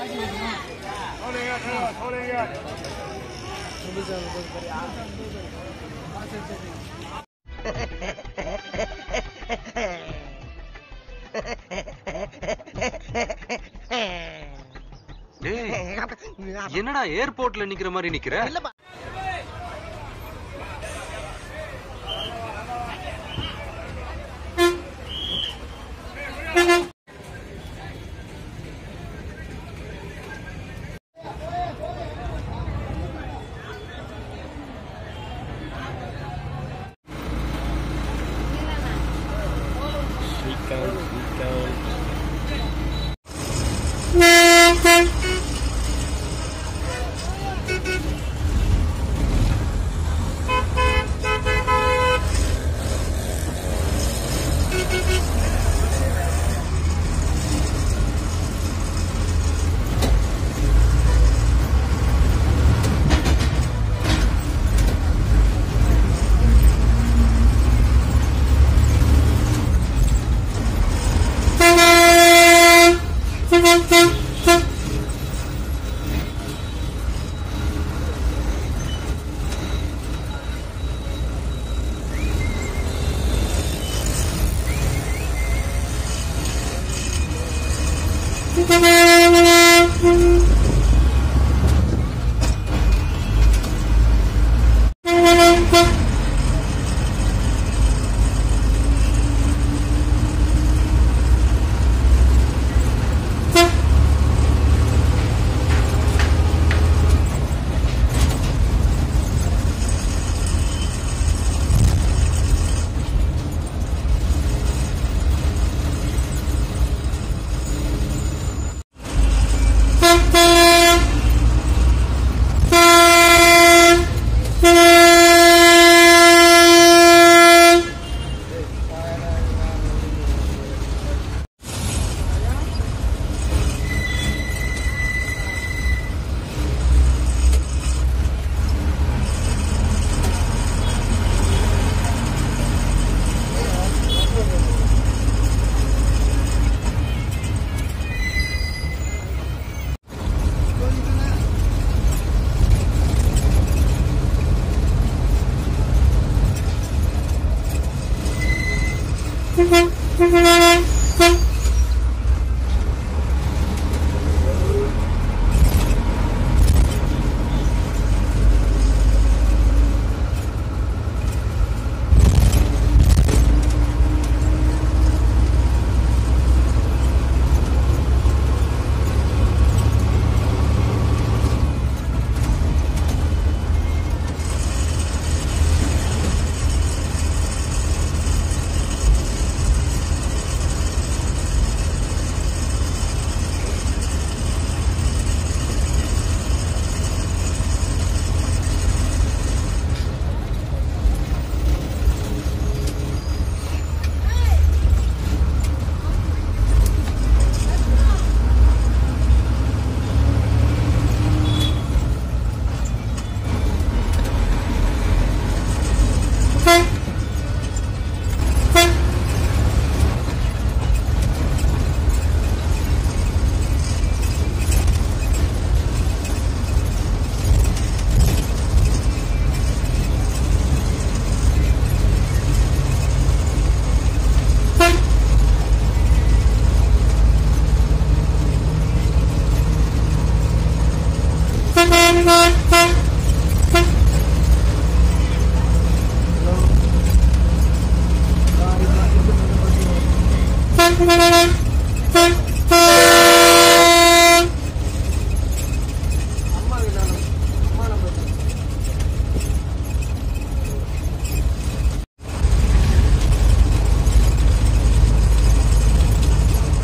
டேய் என்னடா ஏர்போர்ட்ல நிக்கிற மாதிரி நிக்கிற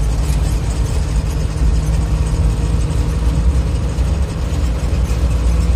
Thank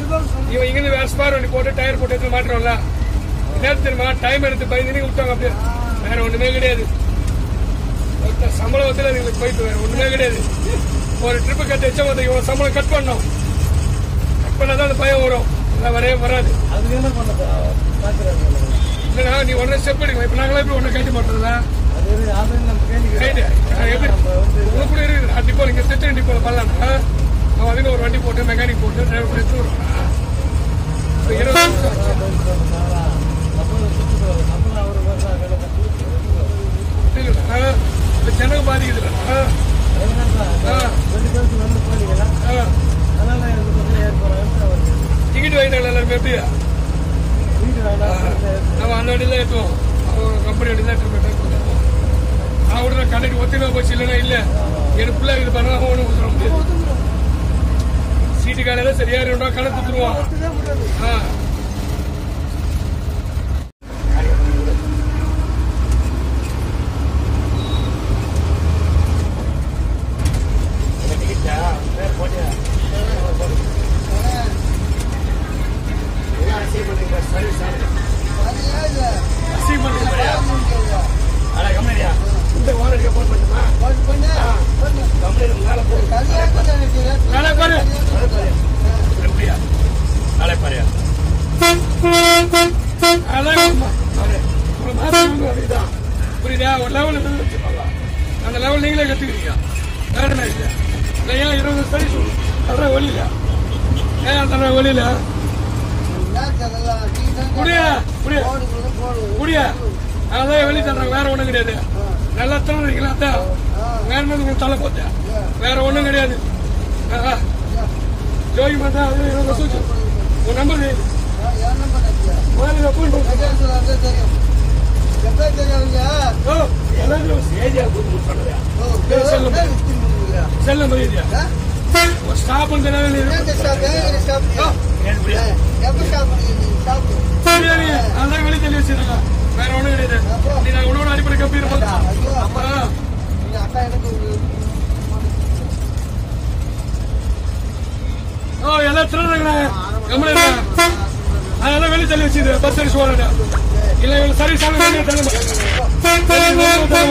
இவன் இங்கிருந்து வேற ஸ்பார் வண்டி போட்டு டயர் போட்டு எடுத்து மாட்டுறோம்ல என்ன தெரியுமா டைம் எடுத்து பயந்து விட்டாங்க அப்படியே வேற ஒண்ணுமே கிடையாது ஒருத்தர் சம்பளத்துல எங்களுக்கு போயிட்டு வேற ஒண்ணுமே கிடையாது ஒரு ட்ரிப்பு கட் வச்சா வந்து இவன் சம்பளம் கட் பண்ணோம் கட் பண்ணாதான் அந்த பயம் வரும் இல்லை வரவே வராது அதுக்கு என்ன பண்ணது பாக்குறாங்க இல்லைனா நீ உடனே ஸ்டெப் எடுக்கணும் இப்போ நாங்களே எப்படி ஒன்றும் கேட்டு மாட்டோம்ல அது ஒரு அது நம்ம கேள்வி ரைட்டு எப்படி உங்களுக்கு கூட இருக்குது நான் டிப்போ நீங்கள் திருச்சி டிப்போவில் பண்ணலாம்னா அவன் அதுக்கு ஒரு வண்டி போட்டு மெக்கானிக் போட்டு டிரைவர் போட்டு எடுத்து வருவான் இப்போ இருபது நிமிஷம் ஆச்சு. இல்லைங்களா இப்போ ஜனங்க பாதிக்குதுல்ல ஆ ஆ ஆ டிக்கெட் வாங்கிட்டாங்க எல்லாருமே எப்படியா நம்ம அந்த வண்டியில் ஏற்றுவோம் அவங்க கம்பெனி வண்டி தான் ட்ரிப் எடுத்து நான் கூட நான் கண்டக்ட் ஒத்தினா போச்சு இல்லைன்னா இல்லை எனக்கு பிள்ளை இது பண்ணா ஒன்றும் சொல்ல முடியாது சீட்டு காலையில் சரியா ரெண்டு ரூபா கணக்கு கொடுத்துருவான் ஆ சீ பண்ணுங்க இந்த வாரடிக்க போன் பண்ணுமா நாளை பாரு எப்படியா நாளை பாரு அதான் பாரு ஒரு மாசம் வந்து அப்படிதான் புரியுதா ஒரு லெவல் வச்சுப்பாங்க அந்த லெவல் நீங்களே கத்துக்கிறீங்க வேற என்ன இல்லை இல்லை ஏன் இருபது சரி சொல்லு அதான் ஒளியில ஏன் அந்த ஒளியில குடியா குடியா குடியா அதான் வெளியே தர்றாங்க வேற ஒண்ணும் கிடையாது நல்லா தள்ளுறீங்களா அதான் வேற உங்களுக்கு தலை போத்தேன் வேற ஒண்ணும் கிடையாது ஆ, ஆ. ஜோகி மாதா அது இருபது வருஷம் ஆச்சு. உன் நம்பர் முதல்ல ஃபோன் பண்ணு ஓ எல்லாரும் சேதியா கூட்டு சொன்னதா செல்ல மரியாதையா ஒரு ஸ்டாப் வந்து பிரியாணி அதான் வெளியே தள்ளி வச்சிருக்காங்க வேற ஒண்ணும் கிடையாது நீ நான் உணவு அடிப்படை கம்பி இருப்போம் அப்புறம் ஓ எல்லாம் திருடுறாங்களே கம்பெனி அதெல்லாம் வெளியே தள்ளி வச்சுது பஸ் சர்வீஸ் ஓரடா இல்ல இவங்க சர்வீஸ் ஆக வெளியே தள்ள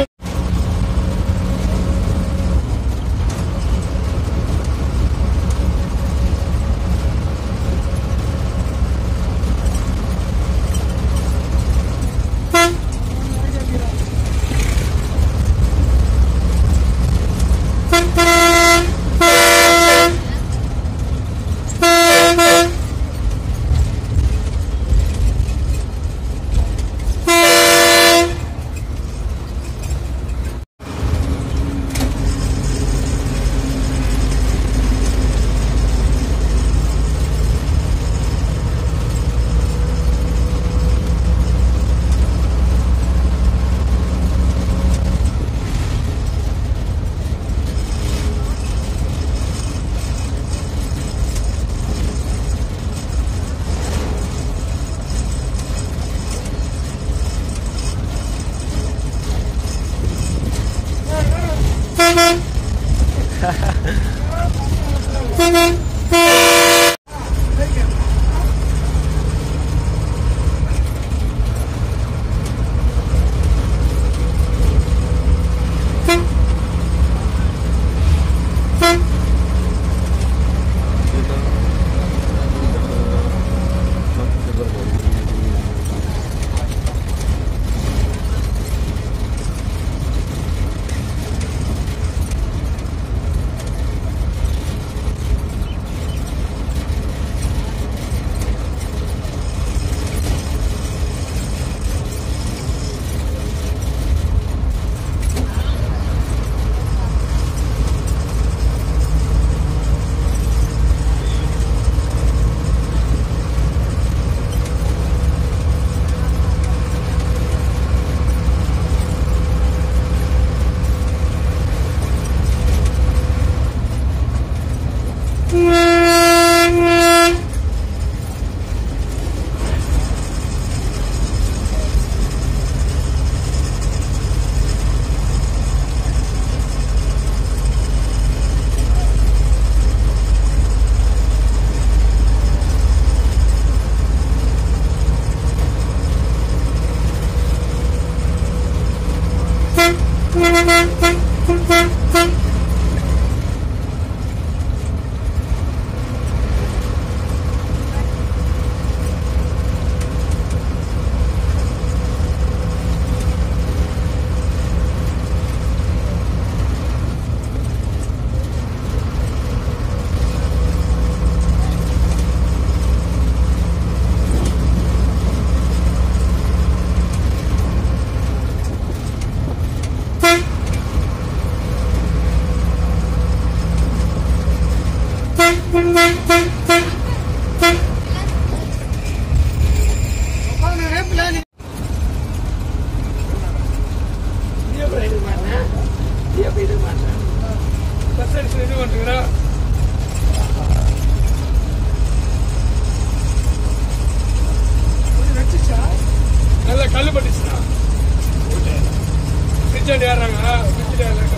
பிரிட்ஜ் ஆண்டு ஏறாங்க பிரிட்ஜில் ஏறாங்க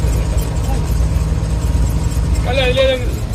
கல்ல அதிலே தான் இருக்குது.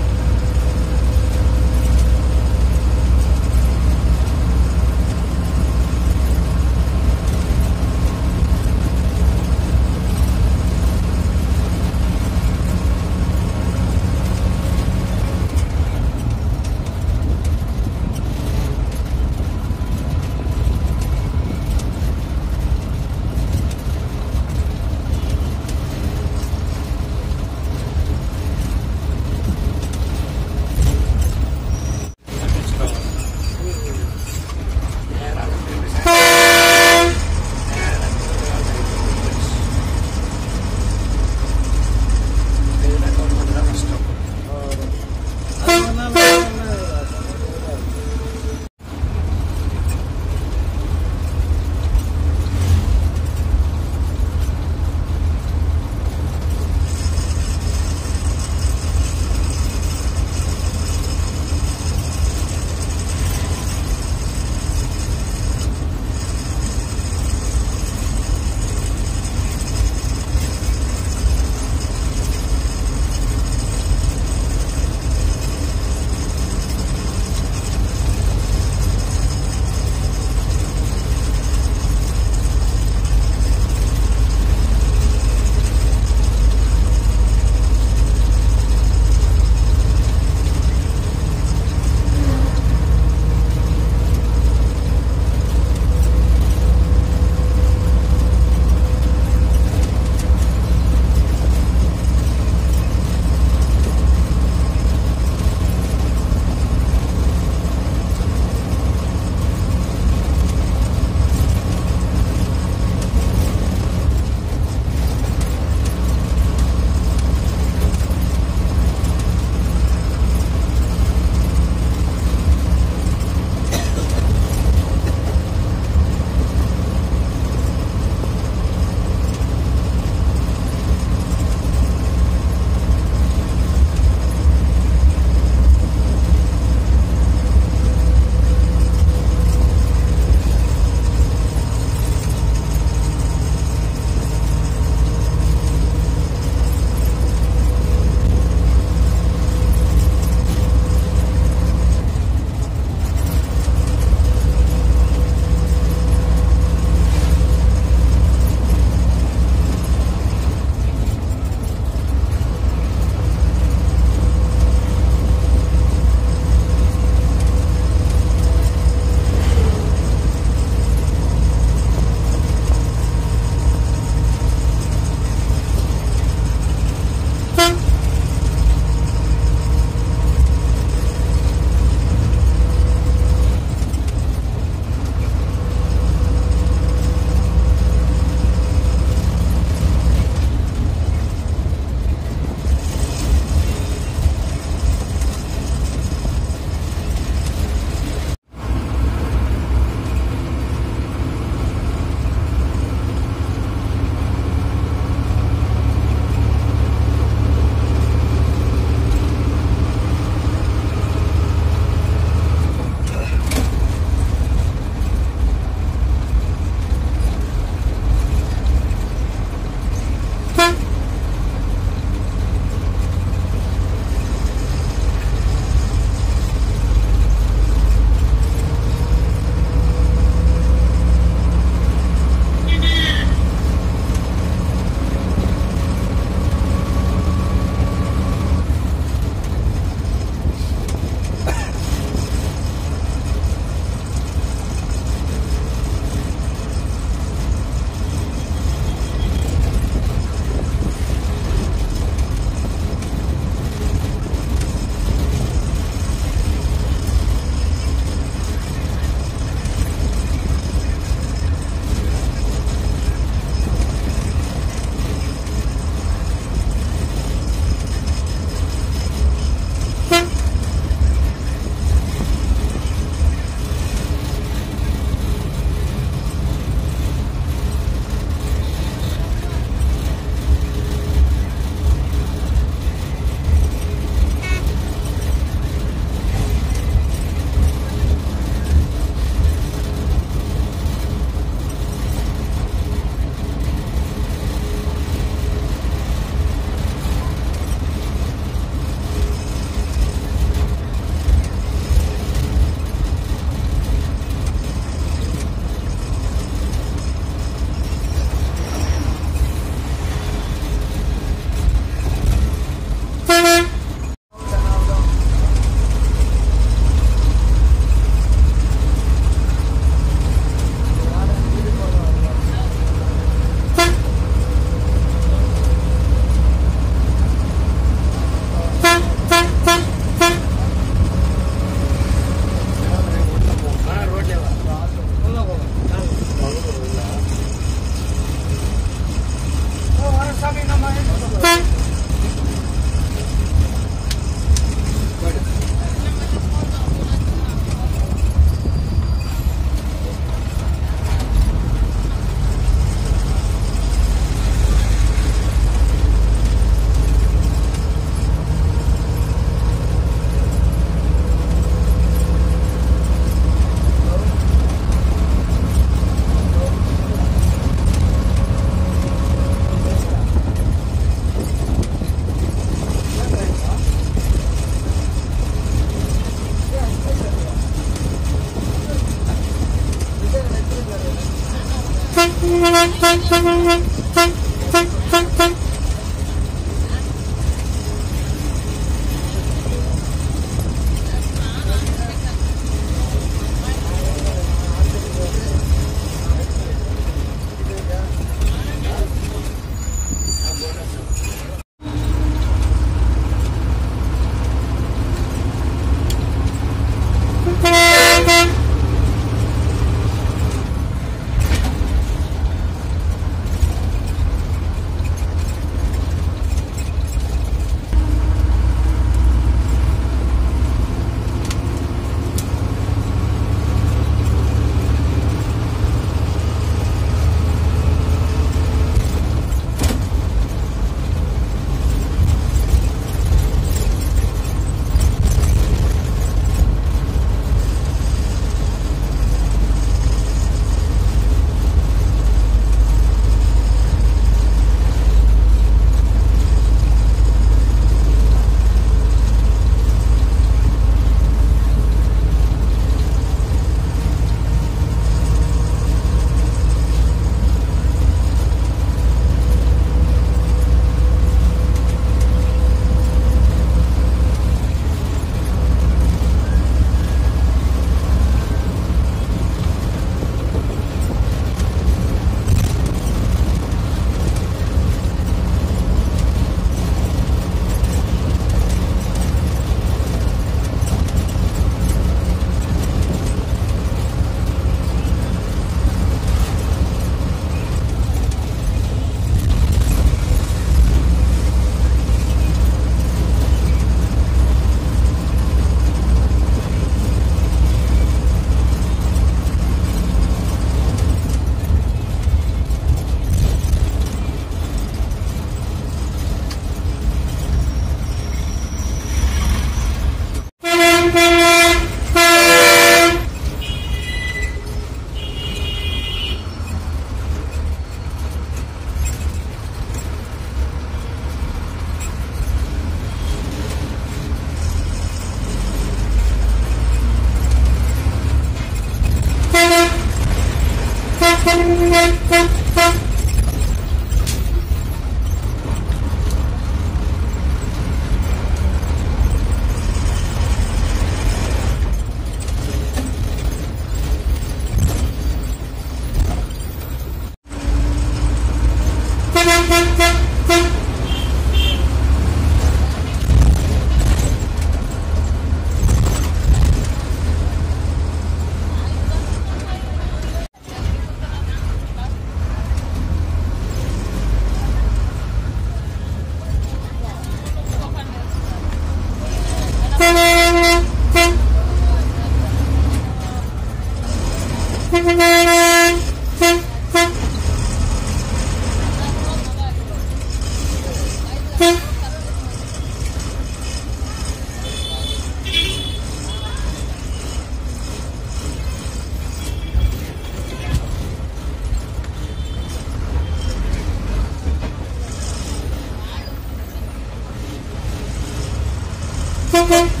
Thank you.